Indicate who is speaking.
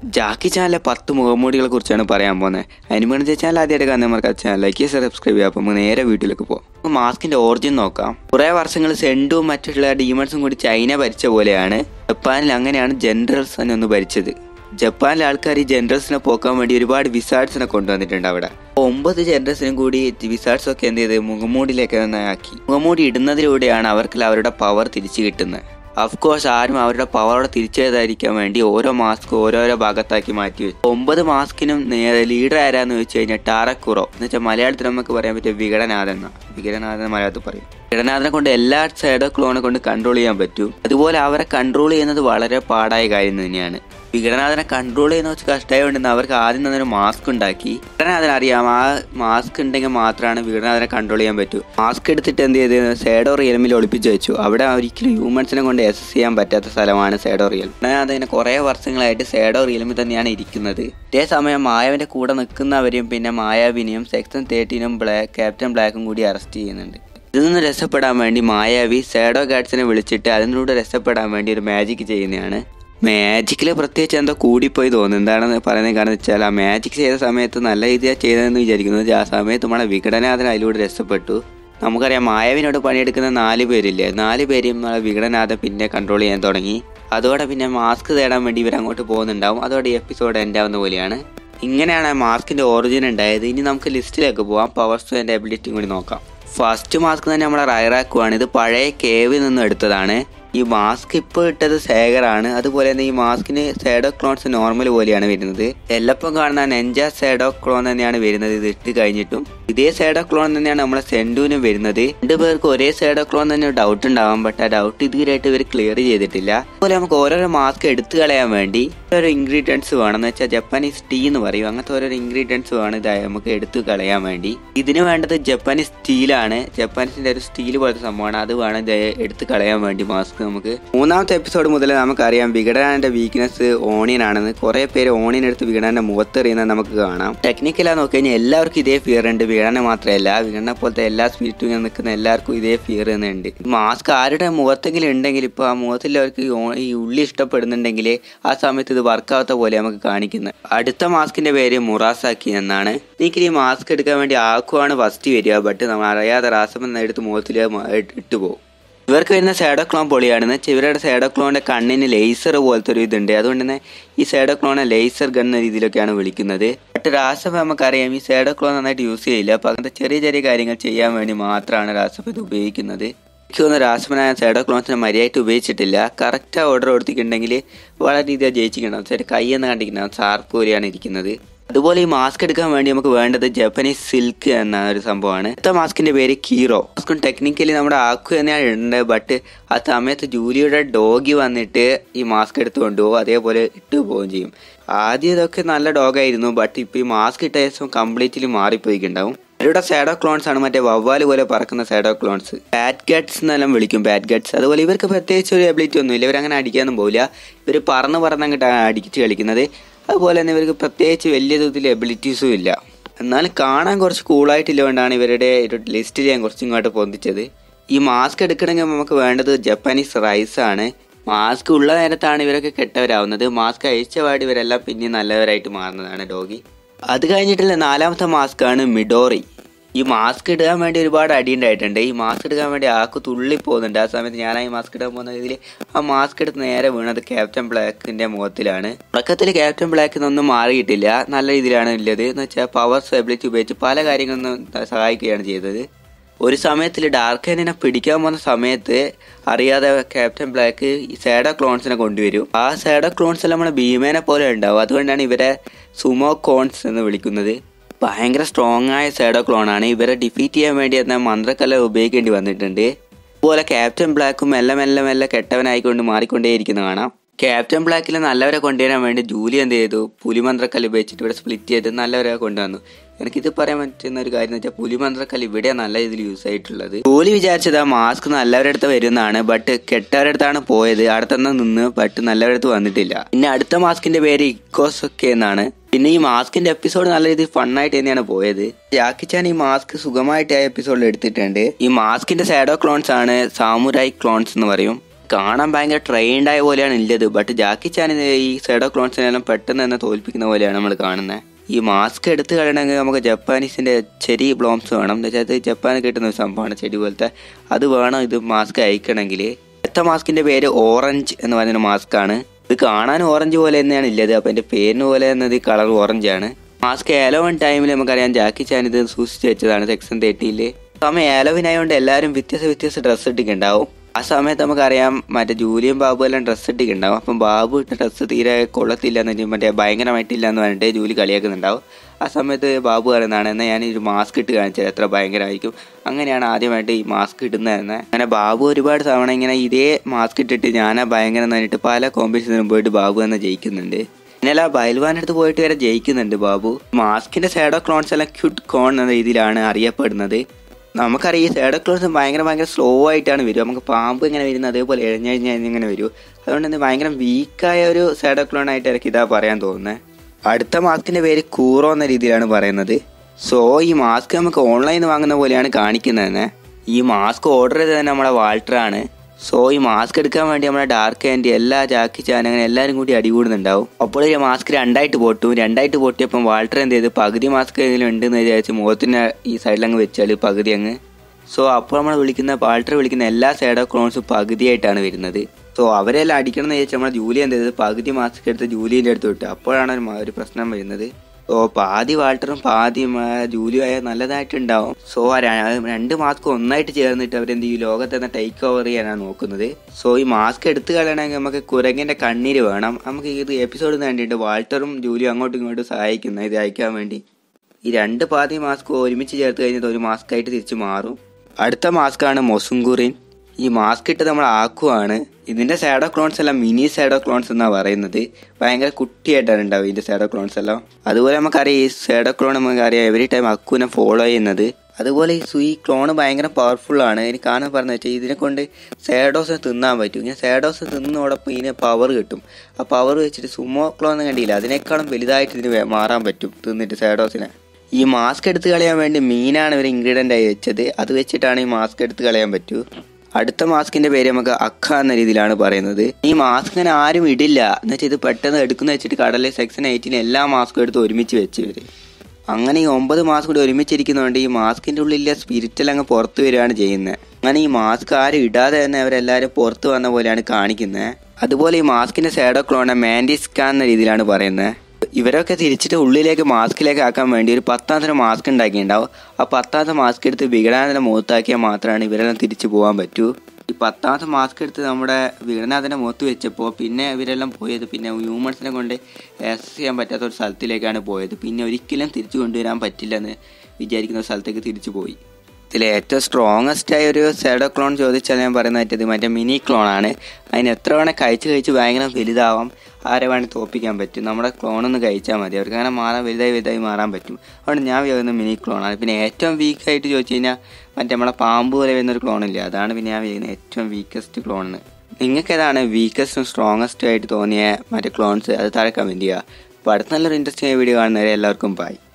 Speaker 1: ജാക്കി ചാനലിലെ പത്ത് മുഖംമൂടികളെ കുറിച്ചാണ് പറയാൻ പോകുന്നത് അതിന് വേണ്ടി ചാനൽ ആദ്യമായിട്ട് കാണുന്നവർക്ക് ചാനൽ ലൈക്ക് ചെയ്ത് സബ്സ്ക്രൈബ് ചെയ്യാം അപ്പോൾ നമുക്ക് നേരെ വീട്ടിലേക്ക് പോകാം നമുക്ക് മാസ്കിന്റെ ഓറിജിൻ നോക്കാം കുറേ വർഷങ്ങൾ സെൻഡും മറ്റുള്ള ഡീമൺസും കൂടി ചൈന ഭരിച്ച പോലെയാണ് ജപ്പാനിൽ അങ്ങനെയാണ് ജനറൽസ് തന്നെ ഒന്ന് ഭരിച്ചത് ജപ്പാനിലെ ആൾക്കാർ ഈ ജനറൽസിനെ പോക്കാൻ വേണ്ടി ഒരുപാട് വിസാർട്സിനെ കൊണ്ടുവന്നിട്ടുണ്ട് അവിടെ അപ്പൊ ഒമ്പത് ജനറൽസിനും കൂടി വിസാർട്സ് ഒക്കെ എന്ത് ചെയ്ത് മുഖംമൂടിയിലേക്ക് തന്നെ ആക്കി മുഖംമൂടി ഇടുന്നതിലൂടെയാണ് അവർക്ക് അവരുടെ പവർ തിരിച്ചു കിട്ടുന്നത് അഫ്കോഴ്സ് ആരും അവരുടെ പവറോടെ തിരിച്ചെഴുതാതിരിക്കാൻ വേണ്ടി ഓരോ മാസ്ക് ഓരോരോ ഭാഗത്താക്കി മാറ്റി വെച്ചു ഒമ്പത് മാസ്കിനും ലീഡർ ആരാന്ന് വെച്ച് കഴിഞ്ഞാൽ ടാറക്കുറോ എന്ന് വെച്ചാൽ മലയാളത്തിൽ നമുക്ക് പറയാൻ പറ്റിയ വികടനാഥൻ എന്നാ വികടനാഥൻ എന്ന് മലയാളത്തിൽ പറയും വികടനാഥനെ കൊണ്ട് എല്ലാ സൈഡോ ക്ലോണെ കൊണ്ട് കൺട്രോൾ ചെയ്യാൻ പറ്റും അതുപോലെ അവരെ കൺട്രോൾ ചെയ്യുന്നത് വളരെ പാടായ കാര്യം തന്നെയാണ് വികടനാഥനെ കൺട്രോൾ ചെയ്യുന്ന വെച്ച് കഷ്ടമായതുകൊണ്ട് അവർക്ക് ആദ്യം തന്നെ ഒരു മാസ്ക് ഉണ്ടാക്കി വികടനാഥൻ അറിയാം ആ മാസ്ക് ഉണ്ടെങ്കിൽ മാത്രമാണ് വികടനാഥനെ കൺട്രോൾ ചെയ്യാൻ പറ്റൂ മാസ്ക് എടുത്തിട്ട് എന്ത് ചെയ്ത് സേഡോ റിയൽമിൽ ഒളിപ്പിച്ച് വെച്ചു അവിടെ ഒരിക്കലും ഹ്യൂമൻസിനെ കൊണ്ട് എസ് ചെയ്യാൻ പറ്റാത്ത സ്ഥലമാണ് സേഡോ റിയൽ വികടനാഥന് കുറേ വർഷങ്ങളായിട്ട് സേഡോ റിയൽമിൽ തന്നെയാണ് ഇരിക്കുന്നത് ഇതേ സമയം മായാവിന്റെ കൂടെ നിൽക്കുന്നവരെയും പിന്നെ മായാവിനെയും സെക്ഷൻ തേർട്ടീനും ബ്ലാക്ക് ക്യാപ്റ്റൻ ബ്ലാക്കും കൂടി അറസ്റ്റ് ചെയ്യുന്നുണ്ട് ഇതിൽ നിന്ന് രക്ഷപ്പെടാൻ വേണ്ടി മായാവി സേഡോ ഗാഡ്സിനെ വിളിച്ചിട്ട് അതിനോട് രക്ഷപ്പെടാൻ വേണ്ടി ഒരു മാജിക് ചെയ്യുന്നതാണ് മാജിക്കിൽ പ്രത്യേകിച്ച് എന്തോ കൂടിപ്പോയി തോന്നുന്നു എന്താണെന്ന് പറയുന്നത് കാരണം വെച്ചാൽ ആ മാജിക് ചെയ്ത സമയത്ത് നല്ല രീതിയിൽ ചെയ്തതെന്ന് വിചാരിക്കുന്നത് ആ സമയത്ത് നമ്മളെ വിഘടനാഥൻ അതിലൂടെ രക്ഷപ്പെട്ടു നമുക്കറിയാം മായാവിനോട് പണിയെടുക്കുന്ന നാല് പേരില്ലേ നാല് പേരെയും നമ്മളെ വിഘടനാഥൻ പിന്നെ കൺട്രോൾ ചെയ്യാൻ തുടങ്ങി അതോടെ പിന്നെ മാസ്ക് തേടാൻ വേണ്ടി ഇവർ അങ്ങോട്ട് പോകുന്നുണ്ടാവും അതോടെ ഈ എപ്പിസോഡ് എൻഡ് ആവുന്ന പോലെയാണ് ഇങ്ങനെയാണ് മാസ്കിന്റെ ഒറിജിൻ ഉണ്ടായത് ഇനി നമുക്ക് ലിസ്റ്റിലേക്ക് പോവാം പവർ സ്റ്റുവിന്റെ എബിലിറ്റിയും കൂടി നോക്കാം ഫസ്റ്റ് മാസ്ക് തന്നെ നമ്മളെ റൈറാക്കുവാണ് ഇത് പഴയ കേവിൽ നിന്നും എടുത്തതാണ് ഈ മാസ്ക് ഇപ്പോൾ ഇട്ടത് സേഗറാണ് അതുപോലെ തന്നെ ഈ മാസ്കിന് സേഡോ ക്ലോൺസ് നോർമൽ പോലെയാണ് വരുന്നത് എല്ലപ്പം കാണുന്ന നെഞ്ച സേഡോ ക്ലോൺ തന്നെയാണ് വരുന്നത് ഇത് ഇട്ട് കഴിഞ്ഞിട്ടും ഇതേ സേഡോ ക്ലോൺ തന്നെയാണ് നമ്മളെ സെൻഡുവിനും വരുന്നത് രണ്ടു പേർക്ക് ഒരേ സേഡോ ക്ലോൺ തന്നെ ഡൗട്ട് ഉണ്ടാവാം ബട്ട് ആ ഡൗട്ട് ഇതുവരെയായിട്ട് ഇവർ ക്ലിയർ ചെയ്തിട്ടില്ല അതുപോലെ നമുക്ക് ഓരോരോ മാസ്ക് എടുത്തു കളയാൻ വേണ്ടി ഓരോ ഇൻഗ്രീഡിയൻസ് വേണം എന്ന് വെച്ചാൽ ജപ്പാനീസ് ടീ എന്ന് പറയും അങ്ങനത്തെ ഓരോ ഇൻഗ്രീഡിയൻസ് വേണം ഇത് നമുക്ക് എടുത്തു കളയാൻ വേണ്ടി ഇതിന് വേണ്ടത് ജപ്പാനീസ് സ്റ്റീലാണ് ജപ്പാനീസിന്റെ ഒരു സ്റ്റീൽ പോലത്തെ സംഭവമാണ് അത് വേണം ഇത് എടുത്ത് കളയാൻ വേണ്ടി മാസ്ക് നമുക്ക് മൂന്നാമത്തെ എപ്പിസോഡ് മുതൽ നമുക്കറിയാം വികടനാന്റെ വീക്ക്നെസ് ഓണിയൻ ആണെന്ന് കുറെ പേര് ഓണിയൻ എടുത്ത് വികടന്റെ മുഖത്തെറിയുന്നത് നമുക്ക് കാണാം ടെക്നിക്കലാ നോക്കി കഴിഞ്ഞാൽ എല്ലാവർക്കും ഇതേ ഫിയർ ഉണ്ട് വികടനെ മാത്രമല്ല വികടനെ പോലത്തെ എല്ലാ സ്പിരിറ്റും നിൽക്കുന്ന എല്ലാവർക്കും ഇതേ ഫിയർ ഉണ്ട് മാസ്ക് ആരുടെ മുഖത്തെങ്കിലും ഉണ്ടെങ്കിൽ ഇപ്പോൾ ആ മുഖത്തിൽ അവർക്ക് ഈ ഉള്ളി ഇഷ്ടപ്പെടുന്നുണ്ടെങ്കിൽ ആ സമയത്ത് ഇത് വർക്കാവാത്ത പോലെ നമുക്ക് കാണിക്കുന്നത് അടുത്ത മാസ്കിന്റെ പേര് മുറാസാക്കി എന്നാണ് എനിക്ക് ഈ മാസ്ക് എടുക്കാൻ വേണ്ടി ആക്കുവാണ് ഫസ്റ്റ് വരിക ബട്ട് നമ്മൾ അറിയാതെ റാസം എടുത്ത് മുഖത്തിൽ ഇട്ട് പോകും ഇവർക്ക് വരുന്ന സൈഡോ ക്ലോൺ പൊളിയാണെന്ന് ഇവരുടെ സൈഡോ ക്ലോണിന്റെ കണ്ണിന് ലേസർ പോലത്തെ ഒരു ഇതുണ്ട് അതുകൊണ്ട് തന്നെ ഈ സൈഡോ ക്ലോണെ ലേസർ ഗൺ എന്ന രീതിയിലൊക്കെയാണ് വിളിക്കുന്നത് ബട്ട് രാസഫ് നമുക്കറിയാം ഈ സൈഡോ ക്ലോൺ നന്നായിട്ട് യൂസ് ചെയ്യില്ല അപ്പൊ അങ്ങനത്തെ ചെറിയ ചെറിയ കാര്യങ്ങൾ ചെയ്യാൻ വേണ്ടി മാത്രമാണ് രാസഫ് ഇത് ഉപയോഗിക്കുന്നത് എനിക്ക് തോന്നുന്നു രാസഫനായ സൈഡോ ക്ലോൺസിനെ മര്യാദയായിട്ട് ഉപയോഗിച്ചിട്ടില്ല കറക്റ്റ് ഓർഡർ കൊടുത്തിട്ടുണ്ടെങ്കിൽ വളരെ രീതിയിൽ ജയിച്ചിട്ടുണ്ടാവും സൈഡ് കൈ എന്ന് കണ്ടിട്ടുണ്ടാവും സാർപ്പ് പോലെയാണ് ഇരിക്കുന്നത് അതുപോലെ ഈ മാസ്ക് എടുക്കാൻ വേണ്ടി നമുക്ക് വേണ്ടത് ജപ്പനീസ് സിൽക്ക് എന്ന ഒരു സംഭവമാണ് അടുത്ത മാസ്കിന്റെ പേര് കീറോ മാസ്കും ടെക്നിക്കലി നമ്മുടെ ആക്കു തന്നെയാണ് ഇടുന്നത് ബട്ട് ആ സമയത്ത് ജൂലിയുടെ ഡോഗി വന്നിട്ട് ഈ മാസ്ക് എടുത്ത് കൊണ്ടുപോകും അതേപോലെ ഇട്ട് പോവുകയും ചെയ്യും ആദ്യം ഇതൊക്കെ നല്ല ഡോഗായിരുന്നു ബട്ട് ഇപ്പൊ ഈ മാസ്ക് ഇട്ട ശേഷം കംപ്ലീറ്റ്ലി മാറിപ്പോയിക്കുണ്ടാവും അവരുടെ സാഡോ ക്ലോൺസ് ആണ് മറ്റേ വവ്വാല് പോലെ പറക്കുന്ന സാഡോ ക്ലോൺസ് ബാറ്റ് ഗട്ട്സ് എന്നെല്ലാം വിളിക്കും ബാറ്റ് ഗട്ട്സ് അതുപോലെ ഇവർക്ക് പ്രത്യേകിച്ച് ഒരു എബിലിറ്റി ഒന്നുമില്ല ഇവരങ്ങനെ അടിക്കാനൊന്നും പോവില്ല ഇവർ പറന്ന് പറന്നങ്ങോട്ടാണ് അടിച്ച് കളിക്കുന്നത് അതുപോലെ തന്നെ ഇവർക്ക് പ്രത്യേകിച്ച് വലിയ തോതിൽ എബിലിറ്റീസും ഇല്ല എന്നാലും കാണാൻ കുറച്ച് കൂളായിട്ടില്ലുകൊണ്ടാണ് ഇവരുടെ ഒരു ലിസ്റ്റിൽ ഞാൻ കുറച്ചും ഇങ്ങോട്ട് പൊന്തിച്ചത് ഈ മാസ്ക് എടുക്കണമെങ്കിൽ നമുക്ക് വേണ്ടത് ജപ്പാനീസ് റൈസ് ആണ് മാസ്ക് ഉള്ള നേരത്താണ് ഇവരൊക്കെ കെട്ടവരാവുന്നത് മാസ്ക് അഴിച്ചപാട് ഇവരെല്ലാം പിന്നെ നല്ലവരായിട്ട് മാറുന്നതാണ് ഡോഗി അത് കഴിഞ്ഞിട്ടുള്ള നാലാമത്തെ മാസ്ക് ആണ് മിഡോറി ഈ മാസ്ക് ഇടാൻ വേണ്ടി ഒരുപാട് അടി ഉണ്ടായിട്ടുണ്ട് ഈ മാസ്ക് എടുക്കാൻ വേണ്ടി ആക്ക് തുള്ളി പോകുന്നുണ്ട് ആ സമയത്ത് ഞാൻ ഈ മാസ്ക് ഇടാൻ പോകുന്ന രീതിയിൽ ആ മാസ്ക് എടുത്ത് നേരെ വീണത് ക്യാപ്റ്റൻ ബ്ലാക്കിന്റെ മുഖത്തിലാണ് തുടക്കത്തിൽ ക്യാപ്റ്റൻ ബ്ലാക്കിൽ നിന്നൊന്നും മാറിയിട്ടില്ല നല്ല രീതിയിലാണ് ഉള്ളത് എന്ന് വെച്ചാൽ പവർ എബിലിറ്റി ഉപയോഗിച്ച് പല കാര്യങ്ങളും സഹായിക്കുകയാണ് ചെയ്തത് ഒരു സമയത്തിൽ ഡാർക്ക് ഹെനിനെ പിടിക്കാൻ പോകുന്ന സമയത്ത് അറിയാതെ ക്യാപ്റ്റൻ ബ്ലാക്ക് ഈ സാഡോ ക്ലോൺസിനെ കൊണ്ടുവരും ആ സാഡോ ക്ലോൺസ് എല്ലാം നമ്മുടെ ഭീമേനെ പോലെ ഉണ്ടാവും അതുകൊണ്ടാണ് ഇവരെ സുമോ കോൺസ് എന്ന് വിളിക്കുന്നത് ഭയങ്കര സ്ട്രോങ് ആയ സൈഡോ ക്ലോൺ ആണ് ഇവരെ ഡിഫീറ്റ് ചെയ്യാൻ വേണ്ടി എന്ന മന്ത്രക്കല ഉപയോഗിക്കേണ്ടി വന്നിട്ടുണ്ട് അതുപോലെ ക്യാപ്റ്റൻ ബ്ലാക്കും മെല്ലെ മെല്ലെ മെല്ലെ കെട്ടവനായിക്കൊണ്ട് മാറിക്കൊണ്ടേയിരിക്കുന്ന കാണാം ക്യാപ്റ്റൻ ബ്ലാക്കിൽ നല്ലവരെ കൊണ്ടുവരാൻ വേണ്ടി ജൂലി എന്ത് ചെയ്തു പുലിമന്ത്രക്കല്ല് ഉപയോഗിച്ചിട്ട് ഇവിടെ സ്പ്ലിറ്റ് ചെയ്ത് നല്ലവരെ കൊണ്ടുവന്നു എനിക്കിത് പറയാൻ പറ്റുന്ന ഒരു കാര്യം എന്ന് വെച്ചാൽ പുലിമന്ത്രക്കല്ല് ഇവിടെ നല്ല രീതിയിൽ യൂസ് ആയിട്ടുള്ളത് ജൂലി വിചാരിച്ചത് ആ മാസ്ക് നല്ലവരുടെ അടുത്ത് വരുന്നതാണ് ബട്ട് കെട്ടവരുടെ അടുത്താണ് പോയത് അവിടെ തന്നെ നിന്ന് ബട്ട് നല്ലവരുടെ അടുത്ത് വന്നിട്ടില്ല പിന്നെ അടുത്ത മാസ്കിന്റെ പേര് ഇക്കോസ് ഒക്കെ എന്നാണ് പിന്നെ ഈ മാസ്കിന്റെ എപ്പിസോഡ് നല്ല രീതിയിൽ ഫണ്ണായിട്ട് തന്നെയാണ് പോയത് ജാക്കിച്ചാൻ ഈ മാസ്ക് സുഖമായിട്ട് ആ എപ്പിസോഡിൽ എടുത്തിട്ടുണ്ട് ഈ മാസ്കിന്റെ സാഡോ ക്ലോൺസ് ആണ് സാമുരായി ക്ലോൺസ് എന്ന് പറയും കാണാൻ ഭയങ്കര ട്രെയിൻഡ് ആയ പോലെയാണ് ഉള്ളത് ബട്ട് ജാക്കി ചാൻ ഈ സൈഡോ ക്ലോൺസിനെല്ലാം പെട്ടെന്ന് തന്നെ തോൽപ്പിക്കുന്ന പോലെയാണ് നമ്മൾ കാണുന്നത് ഈ മാസ്ക് എടുത്ത് കളയണമെങ്കിൽ നമുക്ക് ജപ്പാനീസിന്റെ ചെരി ബ്ലോംസ് വേണം എന്ന് വെച്ചാൽ അത് ജപ്പാനിൽ കിട്ടുന്ന ഒരു സംഭവമാണ് ചെടി പോലത്തെ അത് വേണം ഇത് മാസ്ക് അയക്കണമെങ്കിൽ അടുത്ത മാസ്കിന്റെ പേര് ഓറഞ്ച് എന്ന് പറയുന്ന മാസ്ക് ആണ് ഇത് കാണാൻ ഓറഞ്ച് പോലെ തന്നെയാണ് ഉള്ളത് അപ്പൊ എന്റെ പേരിന് പോലെ എന്നത് കളർ ഓറഞ്ച് ആണ് മാസ്ക് ഏലോവൻ ടൈമിൽ നമുക്കറിയാം ജാക്കി ചാൻ ഇത് സൂക്ഷിച്ച് വെച്ചതാണ് സെക്ഷൻ തേർട്ടിയിൽ സമയം ഏലോവിൻ ആയതുകൊണ്ട് എല്ലാവരും വ്യത്യസ്ത വ്യത്യസ്ത ഡ്രസ്സ് ഇട്ടിട്ടുണ്ടാവും ആ സമയത്ത് നമുക്കറിയാം മറ്റേ ജൂലിയും ബാബു എല്ലാം ഡ്രസ്സ് ഇട്ടിട്ടുണ്ടാവും അപ്പം ബാബു ഇട്ട ഡ്രസ്സ് തീരെ കൊള്ളത്തില്ല എന്ന് വെച്ചാൽ മറ്റേ ഭയങ്കരമായിട്ടില്ല എന്ന് പറഞ്ഞിട്ട് ജൂലി കളിയാക്കുന്നുണ്ടാവും ആ സമയത്ത് ബാബു പറയുന്നതാണ് എന്നാൽ ഞാൻ ഒരു മാസ്ക് ഇട്ട് കാണിച്ചത് എത്ര ഭയങ്കരമായിരിക്കും അങ്ങനെയാണ് ആദ്യമായിട്ട് ഈ മാസ്ക് ഇടുന്നത് തന്നെ അങ്ങനെ ബാബു ഒരുപാട് തവണ ഇങ്ങനെ ഇതേ മാസ്ക് ഇട്ടിട്ട് ഞാനാ ഭയങ്കരം എന്ന് പറഞ്ഞിട്ട് പല കോമ്പറ്റീഷനിലും പോയിട്ട് ബാബു തന്നെ ജയിക്കുന്നുണ്ട് ഇന്നലെ ബൈൽവാൻ്റെ അടുത്ത് പോയിട്ട് വരെ ജയിക്കുന്നുണ്ട് ബാബു മാസ്കിന്റെ സൈഡോ ക്ലോൺസ് എല്ലാം ക്യൂട്ട് കോൺ എന്ന രീതിയിലാണ് അറിയപ്പെടുന്നത് നമുക്കറിയാം ഈ സൈഡോ ക്ലോൺസ് ഭയങ്കര ഭയങ്കര സ്ലോ ആയിട്ടാണ് വരും നമുക്ക് പാമ്പ് ഇങ്ങനെ വരുന്നത് അതേപോലെ എഴഞ്ഞഴിഞ്ഞ് ഇങ്ങനെ വരും അതുകൊണ്ട് തന്നെ ഭയങ്കര വീക്കായ ഒരു സൈഡോ ക്ലോൺ ആയിട്ട് എനിക്ക് ഇതാ പറയാൻ തോന്നുന്നത് അടുത്ത മാസ്കിന്റെ പേര് കൂറോ എന്ന രീതിയിലാണ് പറയുന്നത് സോ ഈ മാസ്ക് നമുക്ക് ഓൺലൈനിൽ വാങ്ങുന്ന പോലെയാണ് കാണിക്കുന്നത് തന്നെ ഈ മാസ്ക് ഓർഡർ ചെയ്തത് തന്നെ നമ്മുടെ വാൾട്ടറാണ് സോ ഈ മാസ്ക് എടുക്കാൻ വേണ്ടി നമ്മുടെ ഡാർക്ക് ആൻഡ് എല്ലാ ജാക്കി ചാൻ അങ്ങനെ എല്ലാവരും കൂടി അടികൂടുന്നുണ്ടാവും അപ്പോൾ ഈ മാസ്ക് രണ്ടായിട്ട് പൊട്ടു രണ്ടായിട്ട് പൊട്ടിയപ്പം വാൾട്ടർ എന്ത് ചെയ്ത് പകുതി മാസ്ക് ഏതെങ്കിലും ഉണ്ടെന്ന് വിചാരിച്ച് മുഖത്തിന് ഈ സൈഡിൽ അങ്ങ് വെച്ചാൽ പകുതി അങ്ങ് സോ അപ്പോൾ നമ്മൾ വിളിക്കുന്ന വാൾട്ടർ വിളിക്കുന്ന എല്ലാ സൈഡോ ക്ലോൺസും പകുതിയായിട്ടാണ് വരുന്നത് സോ അവരെല്ലാം അടിക്കണം എന്ന് വിചാരിച്ചാൽ നമ്മുടെ ജൂലി എന്ത് ചെയ്തത് പകുതി മാസ്ക് എടുത്ത് ജൂലിയുടെ അടുത്ത് വിട്ടു അപ്പോഴാണ് ഒരു മ- ഒരു പ്രശ്നം വരുന്നത് സോ പാതി വാൾട്ടറും പാതി മ- ജൂലിയും ആയ നല്ലതായിട്ടുണ്ടാവും സോ ആ ര- രണ്ട് മാസ്ക് ഒന്നായിട്ട് ചേർന്നിട്ട് അവരെന്ത് ഈ ലോകത്തെ തന്നെ ടേക്ക് ഓവർ ചെയ്യാനാണ് നോക്കുന്നത് സോ ഈ മാസ്ക് എടുത്തു കളയണമെങ്കിൽ നമുക്ക് കുരങ്ങിന്റെ കണ്ണീര് വേണം നമുക്ക് ഇത് എപ്പിസോഡ് വേണ്ടിയിട്ട് വാൾട്ടറും ജൂലിയും അങ്ങോട്ടും ഇങ്ങോട്ടും സഹായിക്കുന്നത് ഇത് അയക്കാൻ വേണ്ടി ഈ രണ്ട് പാതി മാസ്ക് ഒരുമിച്ച് ചേർത്ത് കഴിഞ്ഞത് ഒരു മാസ്ക് ആയിട്ട് തിരിച്ചു മാറും അടുത്ത മാസ്ക് ആണ് മൊസുങ്കുറിൻ ഈ മാസ്ക് ഇട്ട് നമ്മൾ ആക്കുവാണ് ഇതിന്റെ സാഡോ ക്ലോൺസ് എല്ലാം മിനി സാഡോ ക്ലോൺസ് എന്നാ പറയുന്നത് ഭയങ്കര കുട്ടിയായിട്ടാണ് ഉണ്ടാവും ഇതിന്റെ സാഡോ ക്ലോൺസ് എല്ലാം അതുപോലെ നമുക്കറിയാം ഈ സാഡോ ക്ലോൺ നമുക്കറിയാം എവറി ടൈം അക്കുവിനെ ഫോളോ ചെയ്യുന്നത് അതുപോലെ ഈ സു- ഈ ക്ലോൺ ഭയങ്കര പവർഫുൾ ആണ് എനിക്ക് കാണാൻ പറഞ്ഞു വെച്ചാൽ ഇതിനെ കൊണ്ട് സാഡോസ് തിന്നാൻ പറ്റും ഞാൻ സാഡോസ് തിന്നോടൊപ്പം ഇതിന് പവർ കിട്ടും ആ പവർ വെച്ചിട്ട് സുമോ ക്ലോൺ കണ്ടില്ല അതിനേക്കാളും വലുതായിട്ട് ഇതിന് വേ- മാറാൻ പറ്റും തിന്നിട്ട് സാഡോസിനെ ഈ മാസ്ക് എടുത്ത് കളയാൻ വേണ്ടി മീനാണ് ഇവർ ഇൻഗ്രീഡിയൻ്റ് ആയി വെച്ചത് അത് വെച്ചിട്ടാണ് ഈ മാസ്ക് എടുത്ത് കളയാൻ പറ്റൂ അടുത്ത മാസ്കിന്റെ പേര് നമുക്ക് അക്ക എന്ന രീതിയിലാണ് പറയുന്നത് ഈ മാസ്കിനെ ആരും ഇടില്ല എന്ന് വെച്ചാൽ ഇത് പെട്ടെന്ന് എടുക്കുന്ന വെച്ചിട്ട് കടലിൽ സെക്ഷൻ എയ്റ്റീൻ എല്ലാ മാസ്കും എടുത്ത് ഒരുമിച്ച് വെച്ച് ഇവര് അങ്ങനെ ഈ ഒമ്പത് മാസ്ക് കൂടി ഒരുമിച്ചിരിക്കുന്നതുകൊണ്ട് ഈ മാസ്കിന്റെ ഉള്ളിലെ സ്പിരിറ്റിൽ അങ്ങ് പുറത്തു വരികയാണ് ചെയ്യുന്നത് അങ്ങനെ ഈ മാസ്ക് ആരും ഇടാതെ തന്നെ അവരെല്ലാവരും പുറത്തു വന്ന പോലെയാണ് കാണിക്കുന്നത് അതുപോലെ ഈ മാസ്കിന്റെ സൈഡോ ക്ലോണ മാൻഡിസ്കാൻ എന്ന രീതിയിലാണ് പറയുന്നത് ഇവരൊക്കെ തിരിച്ചിട്ട് ഉള്ളിലേക്ക് മാസ്കിലേക്ക് ആക്കാൻ വേണ്ടി ഒരു പത്താമത്തെ മാസ്ക് ഉണ്ടാക്കിയിട്ടുണ്ടാവും ആ പത്താമത്തെ മാസ്ക് എടുത്ത് വികടാനത്തിന്റെ മുഖത്താക്കിയാൽ മാത്രമാണ് ഇവരെല്ലാം തിരിച്ചു പോകാൻ പറ്റൂ ഈ പത്താമത്തെ മാസ്ക് എടുത്ത് നമ്മുടെ വികടനാഥന്റെ മുഖത്ത് വെച്ചപ്പോൾ പിന്നെ ഇവരെല്ലാം പോയത് പിന്നെ ഹ്യൂമൻസിനെ കൊണ്ട് ആക്സസ് ചെയ്യാൻ പറ്റാത്ത ഒരു സ്ഥലത്തിലേക്കാണ് പോയത് പിന്നെ ഒരിക്കലും തിരിച്ചു കൊണ്ടുവരാൻ പറ്റില്ലെന്ന് വിചാരിക്കുന്ന ഒരു സ്ഥലത്തേക്ക് തിരിച്ചു പോയി ഇതിൽ ഏറ്റവും സ്ട്രോങ്ങസ്റ്റ് ആയ ഒരു സെഡോ ക്ലോൺ ചോദിച്ചാൽ ഞാൻ പറയുന്നത് ഇത് മറ്റേ മിനി ക്ലോൺ ആണ് അതിന് എത്ര വേണേൽ കഴിച്ച് കഴിച്ച് ഭയങ്കര വലുതാവാം ആരെ വേണേൽ തോപ്പിക്കാൻ പറ്റും നമ്മുടെ ക്ലോൺ ഒന്ന് കഴിച്ചാൽ മതി അവർക്ക് അങ്ങനെ മാറാൻ വലുതായി വലുതായി മാറാൻ പറ്റും അതുകൊണ്ട് ഞാൻ വിചാരിക്കുന്നത് മിനി ക്ലോൺ ആണ് പിന്നെ ഏറ്റവും വീക്ക് ആയിട്ട് ചോദിച്ചു കഴിഞ്ഞാൽ മറ്റേ നമ്മളെ പാമ്പ് പോലെ വരുന്ന ഒരു ക്ലോൺ ഇല്ലേ അതാണ് പിന്നെ ഞാൻ വിചാരിക്കുന്നത് ഏറ്റവും വീക്കസ്റ്റ് ക്ലോൺ നിങ്ങൾക്ക് ഏതാണ് വീക്കസ്റ്റും സ്ട്രോങ്ങസ്റ്റും ആയിട്ട് തോന്നിയ മറ്റേ ക്ലോൺസ് അത് താഴെ കമൻറ്റ് ചെയ്യുക അപ്പോൾ അടുത്ത നല്ലൊരു ഇൻട്രസ്റ്റിംഗ് വീഡിയോ കാണുന്നവരെ എല്ലാവർക്കും ബൈ